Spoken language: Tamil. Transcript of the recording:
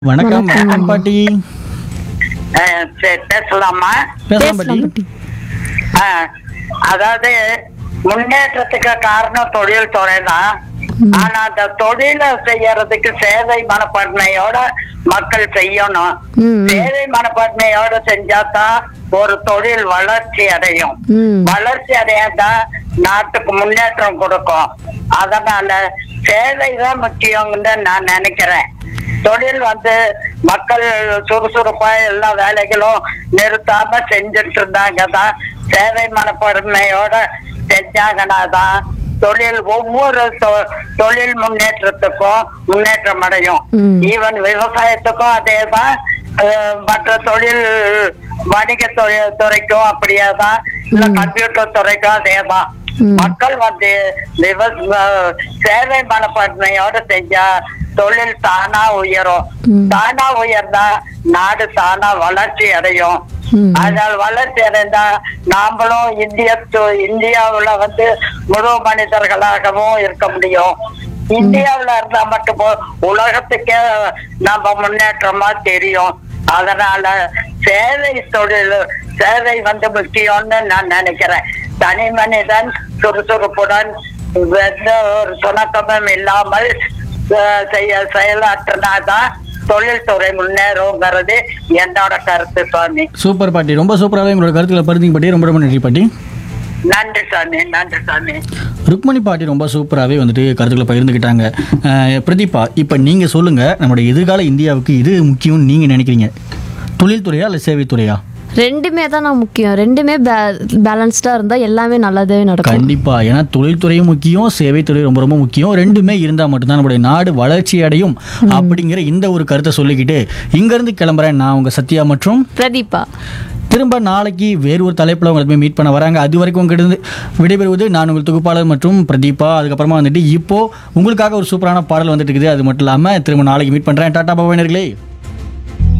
வணக்கம் வணக்கம் பாட்டி அஹ் சரி, பேசலாமா பேசலாம் பாட்டி பேசலாம் பாட்டி அஹ், அதாவது முன்னேற்றத்துக்கு காரணம் தொழில் துறை தான் ஆனா அந்த தொழிலை செய்யறதுக்கு சேவை மனப்பான்மையோட மக்கள் செய்யணும் ம். சேவை மனப்பான்மையோட செஞ்சாதான் ஒரு தொழில் வளர்ச்சி அடையும் ம். வளர்ச்சி அடையாதான் நாட்டுக்கு முன்னேற்றம் கொடுக்கும் அதனால சேவை தான் முக்கியம்னு நான் நினைக்கிறேன் தொழில் வந்து மக்கள் சுறுசுறுப்பா எல்லா வேலைகளும் நிறுத்தாம செஞ்சுட்டு இருந்தாங்க தான் சேவை மனப்பான்மையோட செஞ்சாங்கன்னா தான் தொழில் ஒவ்வொரு தொ- தொழில் முன்னேற்றத்துக்கும் முன்னேற்றம் அடையும் ம். ஈவன் விவசாயத்துக்கும் அதே தான் அஹ், மற்ற தொழில் வணிக தொழில் துறைக்கும் அப்படியே தான் இல்ல கம்ப்யூட்டர் துறைக்கும் அதே தான் ம். மக்கள் வந்து விவ- அஹ், சேவை மனப்பான்மையோட செஞ்சா தொழில் தானா உயரும் ம். தானா உயர்ந்தா நாடு தானா வளர்ச்சி அடையும் ம். அதனால் வளர்ச்சி அடைந்தா நாமளும் இந்திய தொ- இந்தியாவுல வந்து முழு மனிதர்களாகவும் இருக்க முடியும் இந்தியாவுல இருந்தா மட்டும் போ- உலகத்துக்கே நம்ம முன்னேற்றமா தெரியும் அதனால சேவை தொழில் சேவை வந்து முக்கியம்னு நான் நினைக்கிறேன் தனி மனிதன் சுறுசுறுப்புடன் எந்த ஒரு சுணக்கமும் இல்லாமல் அஹ், செய்ய செயலாற்றினாதான் தொழில்துறை முன்னேறுங்கிறது என்னோட கருத்து சுவாமி சூப்பர் பாட்டி ரொம்ப சூப்பராகவே உங்களோட கருத்துக்களை பருந்திங்க பாட்டி ரொம்ப ரொம்ப நன்றி பாட்டி நன்றி சாமி நன்றி சாமி ருக்மணி பாட்டி ரொம்ப சூப்பராகவே வந்துட்டு கருத்துக்களை பகிர்ந்துக்கிட்டாங்க அஹ், பிரதீபா இப்போ நீங்கள் சொல்லுங்கள் நம்மளுடைய எதிர்கால இந்தியாவுக்கு இது முக்கியம்னு நீங்கள் நினைக்கிறீங்க தொழில்துறையா இல்லை சேவைத்துறையா ரெண்டுமே தான் நான் முக்கியம் ரெண்டுமே பேலன்ஸ்டாக இருந்தால் எல்லாமே நல்லதே நடக்கும் கண்டிப்பா ஏன்னா தொழில்துறையும் முக்கியம் சேவைத்துறை ரொம்ப ரொம்ப முக்கியம் ரெண்டுமே இருந்தால் மட்டும்தான் நம்மளுடைய நாடு வளர்ச்சி அடையும் அப்படிங்கிற இந்த ஒரு கருத்தை சொல்லிக்கிட்டு இங்கேருந்து கிளம்புறேன் நான் உங்கள் சத்யா மற்றும் பிரதீபா திரும்ப நாளைக்கு வேறு ஒரு தலைப்பில் உங்களுக்கு மீட் பண்ண வராங்க அது வரைக்கும் உங்ககிட்ட விடைபெறுவது நான் உங்கள் தொகுப்பாளர் மற்றும் பிரதீபா அதுக்கப்புறமா வந்துட்டு இப்போ உங்களுக்காக ஒரு சூப்பரான பாடல் வந்துட்டு இருக்குது அது மட்டும் இல்லாமல் திரும்ப நாளைக்கு மீட் பண்ணுறேன் டாட்டா பாபா நேர்களே